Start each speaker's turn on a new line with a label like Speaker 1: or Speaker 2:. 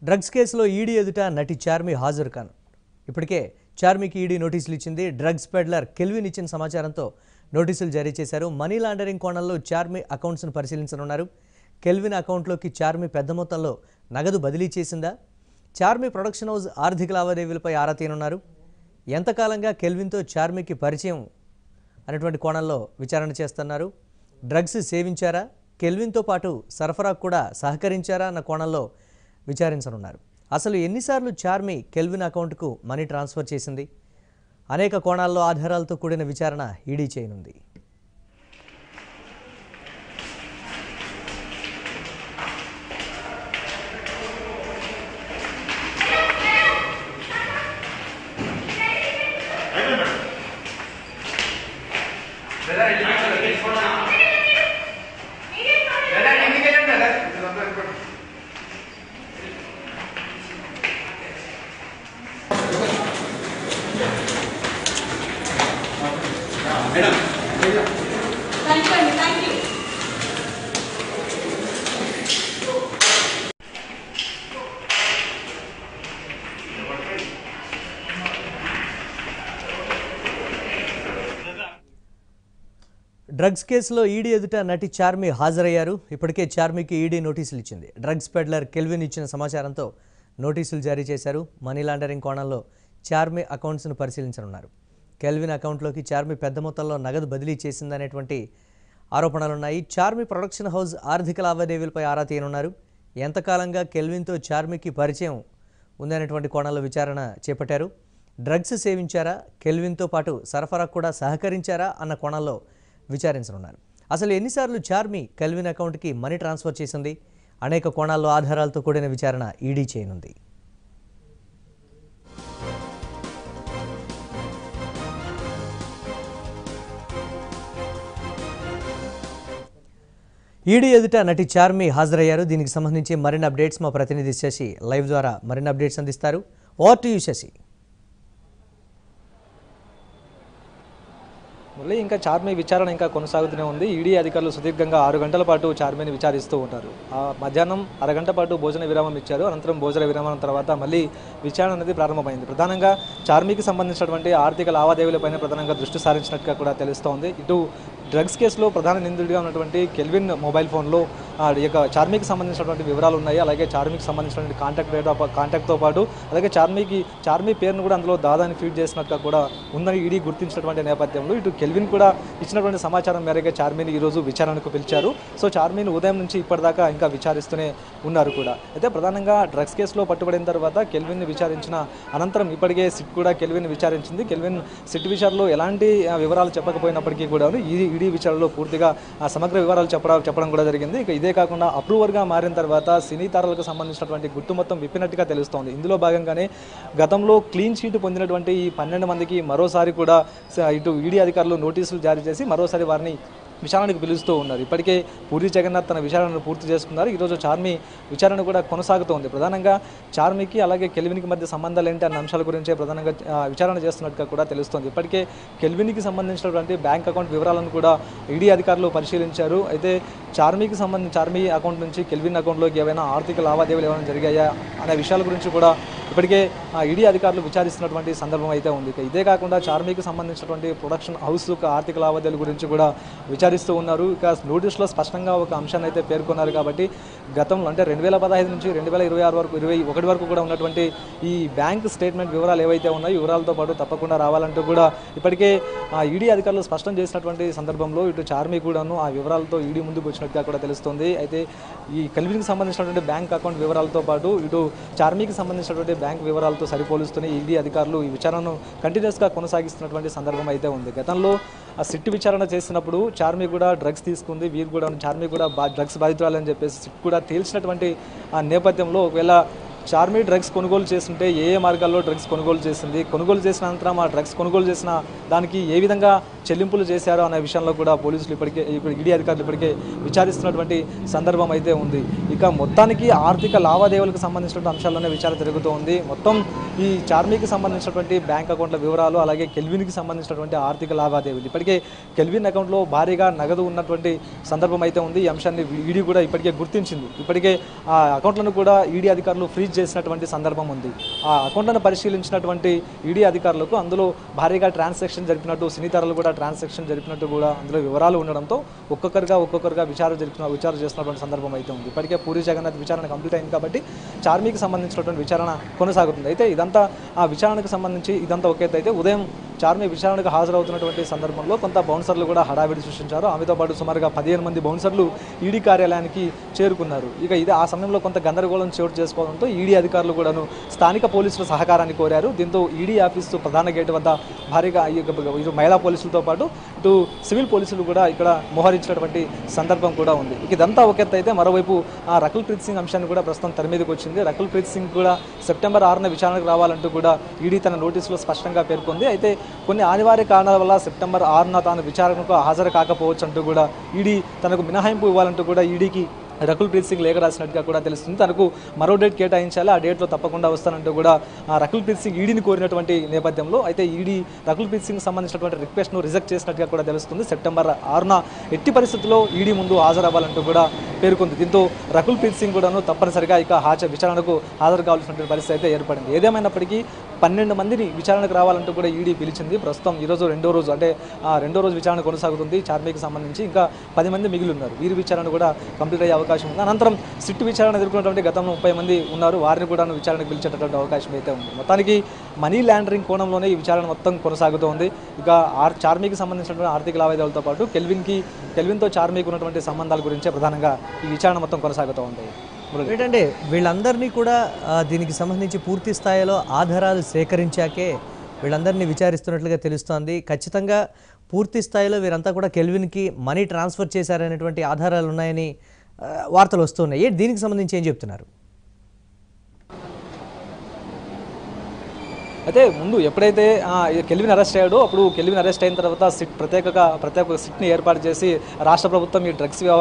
Speaker 1: Drugs కేసులో ED ఎదుట నటి చార్మి హాజరు కాను ఇప్పటికే చార్మికి ఈడీ నోటీసులు ఇచ్చింది డ్రగ్స్ పెడ్లర్ కెల్విన్ ఇచ్చిన సమాచారంతో నోటీసులు జారీ చేశారు మనీ లాండరింగ్ కోణంలో చార్మి అకౌంట్స్ను పరిశీలించనున్నారు కెల్విన్ అకౌంట్లోకి చార్మి పెద్ద మొత్తంలో నగదు బదిలీ చేసిందా చార్మి ప్రొడక్షన్ హౌస్ ఆర్థిక లావాదేవీలపై ఆరా తీయనున్నారు ఎంతకాలంగా కెల్విన్తో చార్మికి పరిచయం అనేటువంటి కోణంలో విచారణ చేస్తున్నారు డ్రగ్స్ సేవించారా కెల్విన్తో పాటు సరఫరాకు కూడా సహకరించారా అన్న కోణంలో విచారించనున్నారు అసలు ఎన్నిసార్లు చార్మి కెల్విన్ అకౌంట్కు మనీ ట్రాన్స్ఫర్ చేసింది అనేక కోణాల్లో ఆధారాలతో కూడిన విచారణ ఈడీ చేయనుంది
Speaker 2: థ్యాంక్ యూ అండి థ్యాంక్ యూ
Speaker 1: డ్రగ్స్ కేసులో ఈడీ ఎదుట నటి చార్మి హాజరయ్యారు ఇప్పటికే చార్మికి ఈడీ నోటీసులు ఇచ్చింది డ్రగ్స్ పెడ్లర్ కెల్విన్ ఇచ్చిన సమాచారంతో నోటీసులు జారీ చేశారు మనీ లాండరింగ్ కోణంలో చార్మి అకౌంట్స్ను పరిశీలించనున్నారు కెల్విన్ అకౌంట్లోకి చార్మి పెద్ద మొత్తంలో నగదు బదిలీ చేసిందనేటువంటి ఆరోపణలున్నాయి చార్మి ప్రొడక్షన్ హౌస్ ఆర్థిక లావాదేవీలపై ఆరా తీయనున్నారు ఎంతకాలంగా కెల్విన్తో చార్మికి పరిచయం ఉందనేటువంటి కోణంలో విచారణ చేపట్టారు డ్రగ్స్ సేవించారా కెల్విన్తో పాటు సరఫరా కూడా సహకరించారా అన్న కోణంలో విచారించనున్నారు అసలు ఎన్నిసార్లు చార్మి కెల్విన్ అకౌంట్కి మనీ ట్రాన్స్ఫర్ చేసింది అనేక కోణాల్లో ఆధారాలతో కూడిన విచారణ ఈడీ చేయనుంది ఈడీ ఎదుట నటి చార్మి హాజరయ్యారు దీనికి సంబంధించి మరిన్ని అప్డేట్స్ మా ప్రతినిధి శశి లైవ్ ద్వారా మరిన్ని అప్డేట్స్ అందిస్తారు over to you Sashi
Speaker 3: Murali ఇంకా చార్మి విచారణ ఇంకా కొనసాగుతూనే ఉంది ఈడీ అధికారులు సుదీర్ఘంగా ఆరు గంటల పాటు చార్మిని విచారిస్తూ ఉంటారు ఆ మధ్యాహ్నం అరగంట పాటు భోజన విరామం ఇచ్చారు అనంతరం భోజన విరామం తర్వాత మళ్ళీ విచారణ అనేది ప్రారంభమైంది ప్రధానంగా చార్మికి సంబంధించినటువంటి ఆర్థిక లావాదేవీలపైన ప్రధానంగా దృష్టి సారించినట్టుగా కూడా తెలుస్తోంది ఇటు డ్రగ్స్ కేసులో ప్రధాన నిందితుడిగా ఉన్నటువంటి కెల్విన్ మొబైల్ ఫోన్లో ఆ యొక్క చార్మికి సంబంధించినటువంటి వివరాలు ఉన్నాయి అలాగే చార్మికి సంబంధించినటువంటి కాంటాక్ట్ రేట్ ఆఫ్ కాంటాక్ట్తో పాటు అలాగే చార్మికి చార్మి పేరును కూడా అందులో దాదాని ఫీడ్ చేసినట్టుగా కూడా ఉందని ఈడీ గుర్తించినటువంటి నేపథ్యంలో ఇటు కెల్విన్ కూడా ఇచ్చినటువంటి సమాచారం మేరకు చార్మిని ఈరోజు విచారణకు పిలిచారు సో చార్మిని ఉదయం నుంచి ఇప్పటిదాకా ఇంకా విచారిస్తూనే ఉన్నారు కూడా అయితే ప్రధానంగా డ్రగ్స్ కేసులో పట్టుబడిన తర్వాత కెల్విన్ని విచారించిన అనంతరం ఇప్పటికే సిట్ కూడా కెల్విన్ విచారించింది కెల్విన్ సిట్ విచారణలో ఎలాంటి ఆ, వివరాలు చెప్పకపోయినప్పటికీ కూడా ఈ ఈడీ విచారణలో పూర్తిగా ఆ, సమగ్ర వివరాలు చెప్పడం చెప్పడం కూడా జరిగింది ఇక ఇదే కాకుండా అప్రూవర్గా మారిన తర్వాత సినీ తారలకు సంబంధించినటువంటి గుట్టు మొత్తం విప్పినట్టుగా తెలుస్తోంది ఇందులో భాగంగానే గతంలో క్లీన్ చీట్ పొందినటువంటి ఈ పన్నెండు మందికి మరోసారి కూడా స- ఇటు ఈడీ అధికారులు నోటీసులు జారీ చేసి మరోసారి వారిని విచారణకు పిలుస్తూ ఉన్నారు ఇప్పటికే పూరి జగన్నాథ్ తన విచారణను పూర్తి చేసుకున్నారు ఈరోజు చార్మి విచారణ కూడా కొనసాగుతోంది ప్రధానంగా చార్మికి అలాగే కెల్విన్కి మధ్య సంబంధాలు ఏంటి అన్న అంశాల గురించే ప్రధానంగా ఆ, విచారణ చేస్తున్నట్టుగా కూడా తెలుస్తోంది ఇప్పటికే కెల్విన్కి సంబంధించినటువంటి బ్యాంక్ అకౌంట్ వివరాలను కూడా ఈడీ అధికారులు పరిశీలించారు అయితే చార్మికి సంబంధించి చార్మి అకౌంట్ నుంచి కెల్విన్ అకౌంట్లోకి ఏవైనా ఆర్థిక లావాదేవీలు ఏమైనా జరిగాయా అనే విషయాల గురించి కూడా ఇప్పటికే ఆ, ఈడీ అధికారులు విచారిస్తున్నటువంటి సందర్భం అయితే ఉంది ఇక ఇదే కాకుండా చార్మికి సంబంధించినటువంటి ప్రొడక్షన్ హౌస్ యొక్క ఆర్థిక లావాదేవీల గురించి కూడా విచారిస్తూ ఉన్నారు ఇక నోటీసులో స్పష్టంగా ఒక అంశాన్ని అయితే పేర్కొన్నారు కాబట్టి గతంలో అంటే రెండు వేల పదహైదు నుంచి రెండు వేల ఇరవై ఆరు వరకు ఇరవై ఒకటి వరకు కూడా ఉన్నటువంటి ఈ బ్యాంక్ స్టేట్మెంట్ వివరాలు ఏవైతే ఉన్నాయో ఈ వివరాలతో పాటు తప్పకుండా రావాలంటూ కూడా ఇప్పటికే ఆ ఈడీ అధికారులు స్పష్టం చేసినటువంటి సందర్భంలో ఇటు చార్మి కూడాను ఆ వివరాలతో ఈడీ ముందుకు వచ్చినట్టుగా కూడా తెలుస్తుంది అయితే ఈ కల్విన్కి సంబంధించినటువంటి బ్యాంక్ అకౌంట్ వివరాలతో పాటు ఇటు చార్మికి సంబంధించినటువంటి బ్యాంక్ వివరాలతో సరిపోలుస్తూనే ఈడీ అధికారులు ఈ విచారణను కంటిన్యూస్గా కొనసాగిస్తున్నటువంటి సందర్భం అయితే ఉంది గతంలో ఆ సిట్ విచారణ చేసినప్పుడు చార్మి కూడా డ్రగ్స్ తీసుకుంది వీరు కూడా చార్మి కూడా బా డ్రగ్స్ బాధితురాలని చెప్పేసి సిట్ కూడా తేల్చినటువంటి ఆ నేపథ్యంలో ఒకవేళ చార్మి డ్రగ్స్ కొనుగోలు చేస్తుంటే ఏ ఏ మార్గాల్లో డ్రగ్స్ కొనుగోలు చేసింది కొనుగోలు చేసిన అనంతరం ఆ డ్రగ్స్ కొనుగోలు చేసిన దానికి ఏ విధంగా చెల్లింపులు చేశారో అనే విషయంలో కూడా పోలీసులు ఇప్పటికే ఇప్పుడు ఈడీ అధికారులు ఇప్పటికే విచారిస్తున్నటువంటి సందర్భం అయితే ఉంది ఇక మొత్తానికి ఆర్థిక లావాదేవీలకు సంబంధించినటువంటి అంశాల్లోనే విచారణ జరుగుతూ ఉంది మొత్తం ఈ చార్మీకి సంబంధించినటువంటి బ్యాంక్ అకౌంట్ల వివరాలు అలాగే కెల్విన్కి సంబంధించినటువంటి ఆర్థిక లావాదేవీలు ఇప్పటికే కెల్విన్ అకౌంట్లో భారీగా నగదు ఉన్నటువంటి సందర్భం అయితే ఉంది ఈ అంశాన్ని ఈడీ కూడా ఇప్పటికే గుర్తించింది ఇప్పటికే ఆ అకౌంట్లను కూడా ఈడీ అధికారులు ఫ్రీజ్ సీజ్ చేసినటువంటి సందర్భం ఉంది ఆ అకౌంట్లను పరిశీలించినటువంటి ఈడీ అధికారులకు అందులో భారీగా ట్రాన్సాక్షన్ జరిపినట్టు సినీతరలు కూడా ట్రాన్సాక్షన్ జరిపినట్టు కూడా అందులో వివరాలు ఉండడంతో ఒక్కొక్కరుగా ఒక్కొక్కరుగా విచారణ జరిపిన విచారణ చేస్తున్నటువంటి సందర్భం అయితే ఉంది ఇప్పటికే పూరి జగన్నాథ్ విచారణ కంప్లీట్ అయింది కాబట్టి చార్మీకి సంబంధించినటువంటి విచారణ కొనసాగుతుంది అయితే ఇదంతా ఆ విచారణకు సంబంధించి ఇదంతా ఒకే అయితే ఉదయం చార్మీ విచారణకు హాజరవుతున్నటువంటి సందర్భంలో కొంత బౌన్సర్లు కూడా హడావిడి సృష్టించారు ఆమెతో పాటు సుమారుగా పదిహేను మంది బౌన్సర్లు ఈడీ కార్యాలయానికి చేరుకున్నారు ఇక ఇది ఆ సమయంలో కొంత గందరగోళం చోటు చేసుకోవడంతో ఈడీ అధికారులు కూడాను స్థానిక పోలీసుల సహకారాన్ని కోరారు దీంతో ఈడీ ఆఫీసు ప్రధాన గేటు వద్ద భారీగా ఈ యొక్క ఇటు మహిళా పోలీసులతో పాటు ఇటు సివిల్ పోలీసులు కూడా ఇక్కడ మోహరించినటువంటి సందర్భం కూడా ఉంది ఇక ఇదంతా ఒక ఎత్తు అయితే మరోవైపు ఆ రకుల్ ప్రీత్ సింగ్ అంశాన్ని కూడా ప్రస్తుతం తెర మీదకి వచ్చింది రకుల్ ప్రీత్ సింగ్ కూడా సెప్టెంబర్ ఆరున విచారణకు రావాలంటూ కూడా ఈడీ తన నోటీసులో స్పష్టంగా పేర్కొంది అయితే కొన్ని అనివార్య కారణాల వల్ల సెప్టెంబర్ ఆరున తాను విచారణకు హాజరు కాకపోవచ్చు అంటూ కూడా ఈడీ తనకు మినహాయింపు ఇవ్వాలంటూ కూడా ఈడీకి రకుల్ ప్రీత్ సింగ్ లేఖ రాసినట్టుగా కూడా తెలుస్తుంది తనకు మరో డేట్ కేటాయించాలి ఆ డేట్లో తప్పకుండా వస్తానంటూ కూడా ఆ రకుల్ ప్రీత్ సింగ్ ఈడీని కోరినటువంటి నేపథ్యంలో అయితే ఈడీ రకుల్ ప్రీత్ సింగ్ సంబంధించినటువంటి రిక్వెస్ట్ను రిజెక్ట్ చేసినట్టుగా కూడా తెలుస్తుంది సెప్టెంబర్ ఆరున ఎట్టి పరిస్థితుల్లో ఈడీ ముందు హాజరవ్వాలంటూ కూడా పేర్కొంది దీంతో రకుల్ ప్రీత్ సింగ్ కూడాను తప్పనిసరిగా ఇక హాజరు విచారణకు హాజరు కావాల్సినటువంటి పరిస్థితి అయితే ఏర్పడింది ఏదేమైనప్పటికీ పన్నెండు మందిని విచారణకు రావాలంటూ కూడా ఈడీ పిలిచింది ప్రస్తుతం ఈరోజు రెండో రోజు అంటే ఆ రెండో రోజు విచారణ కొనసాగుతుంది చార్మీకి సంబంధించి ఇంకా పది మంది మిగిలి ఉన్నారు వీరి విచారణ కూడా కంప్లీట్ అయ్యే అవకాశం ఉంది అనంతరం సిట్ విచారణ ఎదుర్కొన్నటువంటి గతంలో ముప్పై మంది ఉన్నారు వారిని కూడా విచారణకు పిలిచేటటువంటి అవకాశం అయితే ఉంది మొత్తానికి మనీ లాండరింగ్ కోణంలోనే ఈ విచారణ మొత్తం కొనసాగుతోంది ఇక ఆర్ చార్మీకి సంబంధించినటువంటి ఆర్థిక లావాదేవీలతో పాటు కెల్విన్కి కెల్విన్తో చార్మీకి ఉన్నటువంటి సంబంధాల గురించే ప్రధానంగా ఈ విచారణ మొత్తం కొనసాగుతూ ఉంది మురళి.
Speaker 1: ఏంటంటే వీళ్ళందరినీ కూడా ఆ, దీనికి సంబంధించి పూర్తి స్థాయిలో ఆధారాలు సేకరించాకే వీళ్ళందరినీ విచారిస్తున్నట్లుగా తెలుస్తోంది ఖచ్చితంగా పూర్తి స్థాయిలో వీరంతా కూడా కెల్విన్కి మనీ ట్రాన్స్ఫర్ చేశారనేటువంటి ఆధారాలు ఉన్నాయని ఆ, వార్తలు వస్తున్నాయి ఏ- దీనికి సంబంధించి ఏం చెప్తున్నారు
Speaker 3: అయితే ముందు ఎప్పుడైతే ఆ, ఈ కెల్విన్ అరెస్ట్ అయ్యాడో అప్పుడు కెల్విన్ అరెస్ట్ అయిన తర్వాత సిట్ ప్రత్యేక ప్రత్యేక సిట్ని ఏర్పాటు చేసి రాష్ట్ర ప్రభుత్వం ఈ డ్రగ్స్ వ్యవహారం